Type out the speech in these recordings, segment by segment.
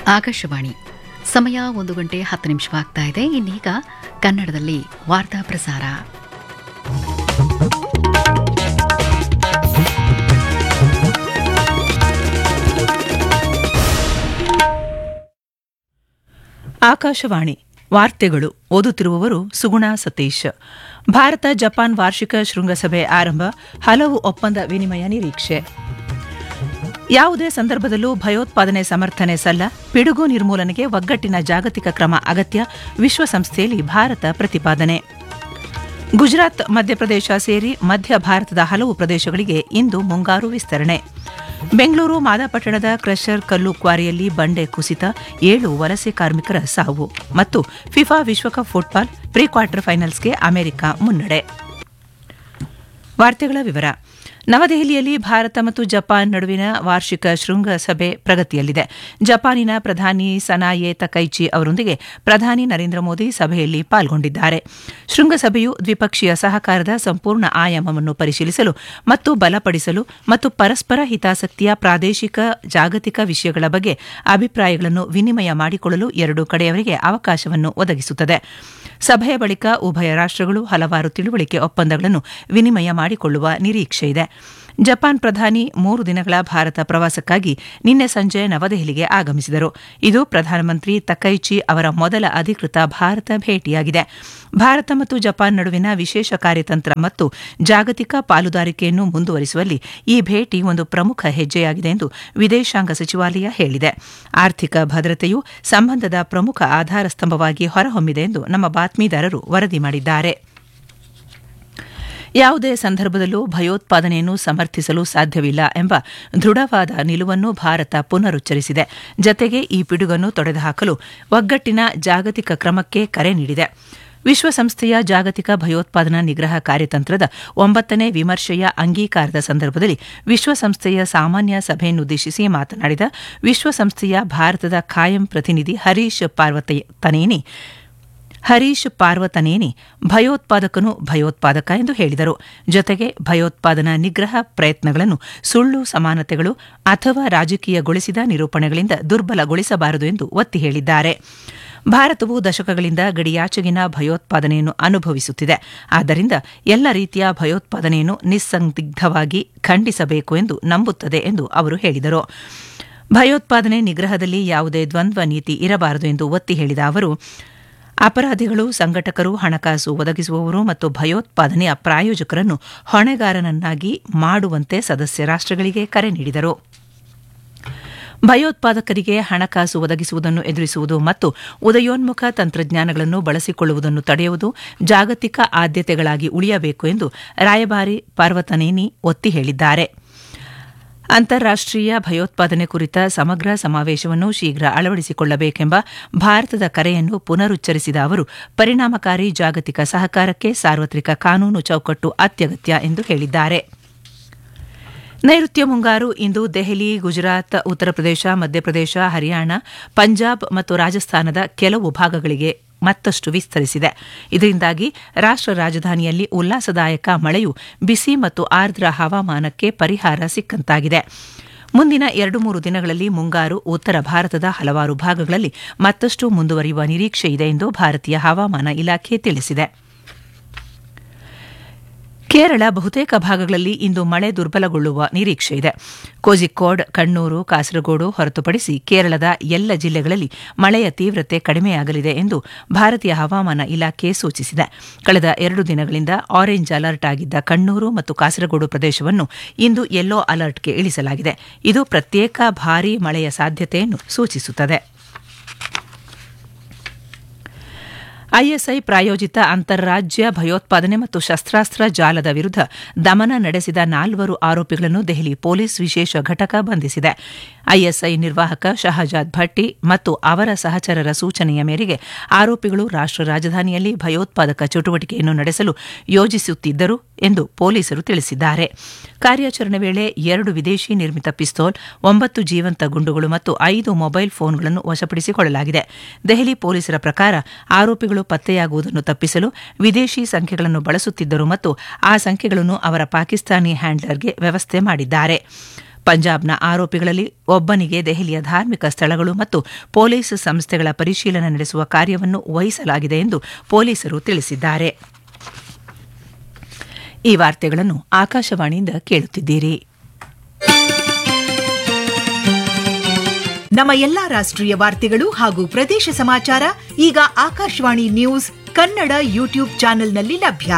ಆಕಾಶವಾಣಿ ಸಮಯ ಒಂದು ಗಂಟೆ ಹತ್ತು ನಿಮಿಷವಾಗ್ತಾ ಇದೆ ಇನ್ನೀಗ ಕನ್ನಡದಲ್ಲಿ ವಾರ್ತಾ ಪ್ರಸಾರ ಆಕಾಶವಾಣಿ ವಾರ್ತೆಗಳು ಓದುತ್ತಿರುವವರು ಸುಗುಣ ಸತೀಶ್ ಭಾರತ ಜಪಾನ್ ವಾರ್ಷಿಕ ಶೃಂಗಸಭೆ ಆರಂಭ ಹಲವು ಒಪ್ಪಂದ ವಿನಿಮಯ ನಿರೀಕ್ಷೆ ಯಾವುದೇ ಸಂದರ್ಭದಲ್ಲೂ ಭಯೋತ್ಪಾದನೆ ಸಮರ್ಥನೆ ಸಲ್ಲ ಪಿಡುಗು ನಿರ್ಮೂಲನೆಗೆ ಒಗ್ಗಟ್ಟಿನ ಜಾಗತಿಕ ಕ್ರಮ ಅಗತ್ಯ ವಿಶ್ವಸಂಸ್ಥೆಯಲ್ಲಿ ಭಾರತ ಪ್ರತಿಪಾದನೆ ಗುಜರಾತ್ ಮಧ್ಯಪ್ರದೇಶ ಸೇರಿ ಮಧ್ಯ ಭಾರತದ ಹಲವು ಪ್ರದೇಶಗಳಿಗೆ ಇಂದು ಮುಂಗಾರು ವಿಸ್ತರಣೆ ಬೆಂಗಳೂರು ಮಾದಾಪಟ್ಟಣದ ಕ್ರಷರ್ ಕಲ್ಲು ಕ್ವಾರಿಯಲ್ಲಿ ಬಂಡೆ ಕುಸಿತ ಏಳು ವಲಸೆ ಕಾರ್ಮಿಕರ ಸಾವು ಮತ್ತು ಫಿಫಾ ವಿಶ್ವಕಪ್ ಫುಟ್ಬಾಲ್ ಪ್ರೀ ಕ್ವಾರ್ಟರ್ ಫೈನಲ್ಸ್ಗೆ ಅಮೆರಿಕ ಮುನ್ನಡೆ ವಾರ್ತೆಗಳ ವಿವರ ನವದೆಹಲಿಯಲ್ಲಿ ಭಾರತ ಮತ್ತು ಜಪಾನ್ ನಡುವಿನ ವಾರ್ಷಿಕ ಶೃಂಗಸಭೆ ಪ್ರಗತಿಯಲ್ಲಿದೆ ಜಪಾನಿನ ಪ್ರಧಾನಿ ಸನಾಯೆ ತಕೈಚಿ ಅವರೊಂದಿಗೆ ಪ್ರಧಾನಿ ನರೇಂದ್ರ ಮೋದಿ ಸಭೆಯಲ್ಲಿ ಪಾಲ್ಗೊಂಡಿದ್ದಾರೆ ಶೃಂಗಸಭೆಯು ದ್ವಿಪಕ್ಷೀಯ ಸಹಕಾರದ ಸಂಪೂರ್ಣ ಆಯಾಮವನ್ನು ಪರಿಶೀಲಿಸಲು ಮತ್ತು ಬಲಪಡಿಸಲು ಮತ್ತು ಪರಸ್ಪರ ಹಿತಾಸಕ್ತಿಯ ಪ್ರಾದೇಶಿಕ ಜಾಗತಿಕ ವಿಷಯಗಳ ಬಗ್ಗೆ ಅಭಿಪ್ರಾಯಗಳನ್ನು ವಿನಿಮಯ ಮಾಡಿಕೊಳ್ಳಲು ಎರಡೂ ಕಡೆಯವರಿಗೆ ಅವಕಾಶವನ್ನು ಒದಗಿಸುತ್ತದೆ ಸಭೆಯ ಬಳಿಕ ಉಭಯ ರಾಷ್ಟಗಳು ಹಲವಾರು ತಿಳುವಳಿಕೆ ಒಪ್ಪಂದಗಳನ್ನು ವಿನಿಮಯ ಮಾಡಿಕೊಳ್ಳುವ ನಿರೀಕ್ಷೆಯಿದೆ ಜಪಾನ್ ಪ್ರಧಾನಿ ಮೂರು ದಿನಗಳ ಭಾರತ ಪ್ರವಾಸಕ್ಕಾಗಿ ನಿನ್ನೆ ಸಂಜೆ ನವದೆಹಲಿಗೆ ಆಗಮಿಸಿದರು ಇದು ಪ್ರಧಾನಮಂತ್ರಿ ತಕೈಚಿ ಅವರ ಮೊದಲ ಅಧಿಕೃತ ಭಾರತ ಭೇಟಿಯಾಗಿದೆ ಭಾರತ ಮತ್ತು ಜಪಾನ್ ನಡುವಿನ ವಿಶೇಷ ಕಾರ್ಯತಂತ್ರ ಮತ್ತು ಜಾಗತಿಕ ಪಾಲುದಾರಿಕೆಯನ್ನು ಮುಂದುವರಿಸುವಲ್ಲಿ ಈ ಭೇಟಿ ಒಂದು ಪ್ರಮುಖ ಹೆಜ್ಜೆಯಾಗಿದೆ ಎಂದು ವಿದೇಶಾಂಗ ಸಚಿವಾಲಯ ಹೇಳಿದೆ ಆರ್ಥಿಕ ಭದ್ರತೆಯು ಸಂಬಂಧದ ಪ್ರಮುಖ ಆಧಾರ ಸ್ತಂಭವಾಗಿ ಹೊರಹೊಮ್ಮಿದೆ ಎಂದು ನಮ್ಮ ಬಾತ್ಮೀದಾರರು ವರದಿ ಮಾಡಿದ್ದಾರೆ ಯಾವುದೇ ಸಂದರ್ಭದಲ್ಲೂ ಭಯೋತ್ಪಾದನೆಯನ್ನು ಸಮರ್ಥಿಸಲು ಸಾಧ್ಯವಿಲ್ಲ ಎಂಬ ದೃಢವಾದ ನಿಲುವನ್ನು ಭಾರತ ಪುನರುಚ್ಚರಿಸಿದೆ ಜತೆಗೆ ಈ ಪಿಡುಗನ್ನು ತೊಡೆದುಹಾಕಲು ಒಗ್ಗಟ್ಟಿನ ಜಾಗತಿಕ ಕ್ರಮಕ್ಕೆ ಕರೆ ನೀಡಿದೆ ವಿಶ್ವಸಂಸ್ಥೆಯ ಜಾಗತಿಕ ಭಯೋತ್ಪಾದನಾ ನಿಗ್ರಹ ಕಾರ್ಯತಂತ್ರದ ಒಂಬತ್ತನೇ ವಿಮರ್ಶೆಯ ಅಂಗೀಕಾರದ ಸಂದರ್ಭದಲ್ಲಿ ವಿಶ್ವಸಂಸ್ಥೆಯ ಸಾಮಾನ್ಯ ಸಭೆಯನ್ನುದ್ದೇಶಿಸಿ ಮಾತನಾಡಿದ ವಿಶ್ವಸಂಸ್ಥೆಯ ಭಾರತದ ಖಾಯಂ ಪ್ರತಿನಿಧಿ ಹರೀಶ್ ಪಾರ್ವತನೇನಿ ಹರೀಶ್ ಪಾರ್ವತನೇನಿ ಭಯೋತ್ಪಾದಕನು ಭಯೋತ್ಪಾದಕ ಎಂದು ಹೇಳಿದರು ಜೊತೆಗೆ ಭಯೋತ್ಪಾದನಾ ನಿಗ್ರಹ ಪ್ರಯತ್ನಗಳನ್ನು ಸುಳ್ಳು ಸಮಾನತೆಗಳು ಅಥವಾ ರಾಜಕೀಯಗೊಳಿಸಿದ ನಿರೂಪಣೆಗಳಿಂದ ದುರ್ಬಲಗೊಳಿಸಬಾರದು ಎಂದು ಒತ್ತಿ ಹೇಳಿದ್ದಾರೆ ಭಾರತವು ದಶಕಗಳಿಂದ ಗಡಿಯಾಚೆಗಿನ ಭಯೋತ್ಪಾದನೆಯನ್ನು ಅನುಭವಿಸುತ್ತಿದೆ ಆದ್ದರಿಂದ ಎಲ್ಲ ರೀತಿಯ ಭಯೋತ್ಪಾದನೆಯನ್ನು ನಿಸ್ಸಂದಿಗ್ಧವಾಗಿ ಖಂಡಿಸಬೇಕು ಎಂದು ನಂಬುತ್ತದೆ ಎಂದು ಅವರು ಹೇಳಿದರು ಭಯೋತ್ಪಾದನೆ ನಿಗ್ರಹದಲ್ಲಿ ಯಾವುದೇ ದ್ವಂದ್ವ ನೀತಿ ಇರಬಾರದು ಎಂದು ಒತ್ತಿ ಹೇಳಿದ ಅವರು ಅಪರಾಧಿಗಳು ಸಂಘಟಕರು ಹಣಕಾಸು ಒದಗಿಸುವವರು ಮತ್ತು ಭಯೋತ್ಪಾದನೆಯ ಪ್ರಾಯೋಜಕರನ್ನು ಹೊಣೆಗಾರನನ್ನಾಗಿ ಮಾಡುವಂತೆ ಸದಸ್ಯ ರಾಷ್ಟಗಳಿಗೆ ಕರೆ ನೀಡಿದರು ಭಯೋತ್ಪಾದಕರಿಗೆ ಹಣಕಾಸು ಒದಗಿಸುವುದನ್ನು ಎದುರಿಸುವುದು ಮತ್ತು ಉದಯೋನ್ಮುಖ ತಂತ್ರಜ್ಞಾನಗಳನ್ನು ಬಳಸಿಕೊಳ್ಳುವುದನ್ನು ತಡೆಯುವುದು ಜಾಗತಿಕ ಆದ್ಯತೆಗಳಾಗಿ ಉಳಿಯಬೇಕು ಎಂದು ರಾಯಭಾರಿ ಪಾರ್ವತನೇನಿ ಒತ್ತಿ ಹೇಳಿದ್ದಾರೆ ಅಂತಾರಾಷ್ಟೀಯ ಭಯೋತ್ಪಾದನೆ ಕುರಿತ ಸಮಗ್ರ ಸಮಾವೇಶವನ್ನು ಶೀಘ್ರ ಅಳವಡಿಸಿಕೊಳ್ಳಬೇಕೆಂಬ ಭಾರತದ ಕರೆಯನ್ನು ಪುನರುಚ್ಚರಿಸಿದ ಅವರು ಪರಿಣಾಮಕಾರಿ ಜಾಗತಿಕ ಸಹಕಾರಕ್ಕೆ ಸಾರ್ವತ್ರಿಕ ಕಾನೂನು ಚೌಕಟ್ಟು ಅತ್ಯಗತ್ಯ ಎಂದು ಹೇಳಿದ್ದಾರೆ ನೈಋತ್ಯ ಮುಂಗಾರು ಇಂದು ದೆಹಲಿ ಗುಜರಾತ್ ಉತ್ತರ ಪ್ರದೇಶ ಮಧ್ಯಪ್ರದೇಶ ಹರಿಯಾಣ ಪಂಜಾಬ್ ಮತ್ತು ರಾಜಸ್ಥಾನದ ಕೆಲವು ಭಾಗಗಳಿಗೆ ಮತ್ತಷ್ಟು ವಿಸ್ತರಿಸಿದೆ ಇದರಿಂದಾಗಿ ರಾಷ್ಟ ರಾಜಧಾನಿಯಲ್ಲಿ ಉಲ್ಲಾಸದಾಯಕ ಮಳೆಯು ಬಿಸಿ ಮತ್ತು ಆರ್ದ್ರ ಹವಾಮಾನಕ್ಕೆ ಪರಿಹಾರ ಸಿಕ್ಕಂತಾಗಿದೆ ಮುಂದಿನ ಎರಡು ಮೂರು ದಿನಗಳಲ್ಲಿ ಮುಂಗಾರು ಉತ್ತರ ಭಾರತದ ಹಲವಾರು ಭಾಗಗಳಲ್ಲಿ ಮತ್ತಷ್ಟು ಮುಂದುವರಿಯುವ ನಿರೀಕ್ಷೆಯಿದೆ ಎಂದು ಭಾರತೀಯ ಹವಾಮಾನ ಇಲಾಖೆ ತಿಳಿಸಿದೆ ಕೇರಳ ಬಹುತೇಕ ಭಾಗಗಳಲ್ಲಿ ಇಂದು ಮಳೆ ದುರ್ಬಲಗೊಳ್ಳುವ ನಿರೀಕ್ಷೆಯಿದೆ ಕೋಜಿಕೋಡ್ ಕಣ್ಣೂರು ಕಾಸರಗೋಡು ಹೊರತುಪಡಿಸಿ ಕೇರಳದ ಎಲ್ಲ ಜಿಲ್ಲೆಗಳಲ್ಲಿ ಮಳೆಯ ತೀವ್ರತೆ ಕಡಿಮೆಯಾಗಲಿದೆ ಎಂದು ಭಾರತೀಯ ಹವಾಮಾನ ಇಲಾಖೆ ಸೂಚಿಸಿದೆ ಕಳೆದ ಎರಡು ದಿನಗಳಿಂದ ಆರೆಂಜ್ ಅಲರ್ಟ್ ಆಗಿದ್ದ ಕಣ್ಣೂರು ಮತ್ತು ಕಾಸರಗೋಡು ಪ್ರದೇಶವನ್ನು ಇಂದು ಯೆಲ್ಲೋ ಅಲರ್ಟ್ಗೆ ಇಳಿಸಲಾಗಿದೆ ಇದು ಪ್ರತ್ಯೇಕ ಭಾರೀ ಮಳೆಯ ಸಾಧ್ಯತೆಯನ್ನು ಸೂಚಿಸುತ್ತದೆ ಐಎಸ್ಐ ಪ್ರಾಯೋಜಿತ ಅಂತಾರಾಜ್ಯ ಭಯೋತ್ಪಾದನೆ ಮತ್ತು ಶಸ್ತ್ರಾಸ್ತ್ರ ಜಾಲದ ವಿರುದ್ಧ ದಮನ ನಡೆಸಿದ ನಾಲ್ವರು ಆರೋಪಿಗಳನ್ನು ದೆಹಲಿ ಪೊಲೀಸ್ ವಿಶೇಷ ಘಟಕ ಬಂಧಿಸಿದೆ ಐಎಸ್ಐ ನಿರ್ವಾಹಕ ಶಹಜಾದ್ ಭಟ್ಟಿ ಮತ್ತು ಅವರ ಸಹಚರರ ಸೂಚನೆಯ ಮೇರೆಗೆ ಆರೋಪಿಗಳು ರಾಷ್ಟ ರಾಜಧಾನಿಯಲ್ಲಿ ಭಯೋತ್ಪಾದಕ ಚಟುವಟಿಕೆಯನ್ನು ನಡೆಸಲು ಯೋಜಿಸುತ್ತಿದ್ದರು ಎಂದು ಪೊಲೀಸರು ತಿಳಿಸಿದ್ದಾರೆ ಕಾರ್ಯಾಚರಣೆ ವೇಳೆ ಎರಡು ವಿದೇಶಿ ನಿರ್ಮಿತ ಪಿಸ್ತೂಲ್ ಒಂಬತ್ತು ಜೀವಂತ ಗುಂಡುಗಳು ಮತ್ತು ಐದು ಮೊಬೈಲ್ ಫೋನ್ಗಳನ್ನು ವಶಪಡಿಸಿಕೊಳ್ಳಲಾಗಿದೆ ದೆಹಲಿ ಪೊಲೀಸರ ಪ್ರಕಾರ ಆರೋಪಿಗಳು ಪತ್ತೆಯಾಗುವುದನ್ನು ತಪ್ಪಿಸಲು ವಿದೇಶಿ ಸಂಖ್ಯೆಗಳನ್ನು ಬಳಸುತ್ತಿದ್ದರು ಮತ್ತು ಆ ಸಂಖ್ಯೆಗಳನ್ನು ಅವರ ಪಾಕಿಸ್ತಾನಿ ಹ್ಯಾಂಡ್ಲರ್ಗೆ ವ್ಯವಸ್ಥೆ ಮಾಡಿದ್ದಾರೆ ಪಂಜಾಬ್ನ ಆರೋಪಿಗಳಲ್ಲಿ ಒಬ್ಬನಿಗೆ ದೆಹಲಿಯ ಧಾರ್ಮಿಕ ಸ್ಥಳಗಳು ಮತ್ತು ಪೊಲೀಸ್ ಸಂಸ್ಥೆಗಳ ಪರಿಶೀಲನೆ ನಡೆಸುವ ಕಾರ್ಯವನ್ನು ವಹಿಸಲಾಗಿದೆ ಎಂದು ಪೊಲೀಸರು ತಿಳಿಸಿದ್ದಾರೆ ಈ ವಾರ್ತೆಗಳನ್ನು ಆಕಾಶವಾಣಿಯಿಂದ ಕೇಳುತ್ತಿದ್ದೀರಿ ನಮ್ಮ ಎಲ್ಲಾ ರಾಷ್ಟ್ರೀಯ ವಾರ್ತೆಗಳು ಹಾಗೂ ಪ್ರದೇಶ ಸಮಾಚಾರ ಈಗ ಆಕಾಶವಾಣಿ ನ್ಯೂಸ್ ಕನ್ನಡ ಯೂಟ್ಯೂಬ್ ಚಾನೆಲ್ನಲ್ಲಿ ಲಭ್ಯ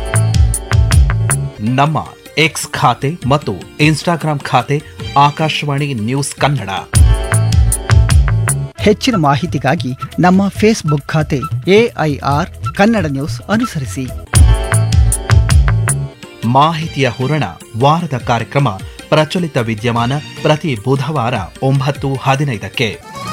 ನಮ್ಮ ಎಕ್ಸ್ ಖಾತೆ ಮತ್ತು ಇನ್ಸ್ಟಾಗ್ರಾಂ ಖಾತೆ ಆಕಾಶವಾಣಿ ನ್ಯೂಸ್ ಕನ್ನಡ ಹೆಚ್ಚಿನ ಮಾಹಿತಿಗಾಗಿ ನಮ್ಮ ಫೇಸ್ಬುಕ್ ಖಾತೆ ಎಐಆರ್ ಕನ್ನಡ ನ್ಯೂಸ್ ಅನುಸರಿಸಿ ಮಾಹಿತಿಯ ಹೂರಣ ವಾರದ ಕಾರ್ಯಕ್ರಮ ಪ್ರಚಲಿತ ವಿದ್ಯಮಾನ ಪ್ರತಿ ಬುಧವಾರ ಒಂಬತ್ತು ಹದಿನೈದಕ್ಕೆ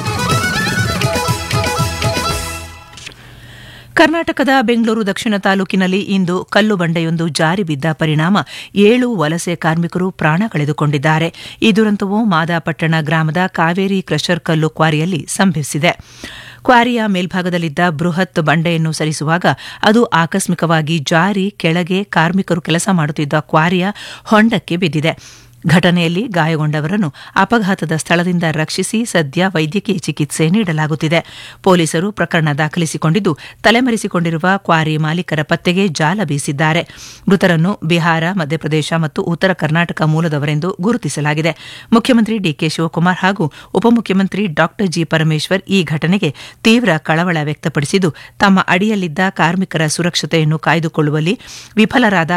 ಕರ್ನಾಟಕದ ಬೆಂಗಳೂರು ದಕ್ಷಿಣ ತಾಲೂಕಿನಲ್ಲಿ ಇಂದು ಕಲ್ಲು ಬಂಡೆಯೊಂದು ಜಾರಿ ಬಿದ್ದ ಪರಿಣಾಮ ಏಳು ವಲಸೆ ಕಾರ್ಮಿಕರು ಪ್ರಾಣ ಕಳೆದುಕೊಂಡಿದ್ದಾರೆ ಈ ದುರಂತವು ಮಾದಾಪಟ್ಟಣ ಗ್ರಾಮದ ಕಾವೇರಿ ಕ್ರಷರ್ ಕಲ್ಲು ಕ್ವಾರಿಯಲ್ಲಿ ಸಂಭವಿಸಿದೆ ಕ್ವಾರಿಯ ಮೇಲ್ಭಾಗದಲ್ಲಿದ್ದ ಬೃಹತ್ ಬಂಡೆಯನ್ನು ಸರಿಸುವಾಗ ಅದು ಆಕಸ್ಮಿಕವಾಗಿ ಜಾರಿ ಕೆಳಗೆ ಕಾರ್ಮಿಕರು ಕೆಲಸ ಮಾಡುತ್ತಿದ್ದ ಕ್ವಾರಿಯ ಹೊಂಡಕ್ಕೆ ಬಿದ್ದಿದೆ ಘಟನೆಯಲ್ಲಿ ಗಾಯಗೊಂಡವರನ್ನು ಅಪಘಾತದ ಸ್ಥಳದಿಂದ ರಕ್ಷಿಸಿ ಸದ್ಯ ವೈದ್ಯಕೀಯ ಚಿಕಿತ್ಸೆ ನೀಡಲಾಗುತ್ತಿದೆ ಪೊಲೀಸರು ಪ್ರಕರಣ ದಾಖಲಿಸಿಕೊಂಡಿದ್ದು ತಲೆಮರೆಸಿಕೊಂಡಿರುವ ಕ್ವಾರಿ ಮಾಲೀಕರ ಪತ್ತೆಗೆ ಜಾಲ ಬೀಸಿದ್ದಾರೆ ಮೃತರನ್ನು ಬಿಹಾರ ಮಧ್ಯಪ್ರದೇಶ ಮತ್ತು ಉತ್ತರ ಕರ್ನಾಟಕ ಮೂಲದವರೆಂದು ಗುರುತಿಸಲಾಗಿದೆ ಮುಖ್ಯಮಂತ್ರಿ ಡಿಕೆ ಶಿವಕುಮಾರ್ ಹಾಗೂ ಉಪಮುಖ್ಯಮಂತ್ರಿ ಡಾ ಜಿ ಪರಮೇಶ್ವರ್ ಈ ಘಟನೆಗೆ ತೀವ್ರ ಕಳವಳ ವ್ಯಕ್ತಪಡಿಸಿದ್ದು ತಮ್ಮ ಅಡಿಯಲ್ಲಿದ್ದ ಕಾರ್ಮಿಕರ ಸುರಕ್ಷತೆಯನ್ನು ಕಾಯ್ದುಕೊಳ್ಳುವಲ್ಲಿ ವಿಫಲರಾದ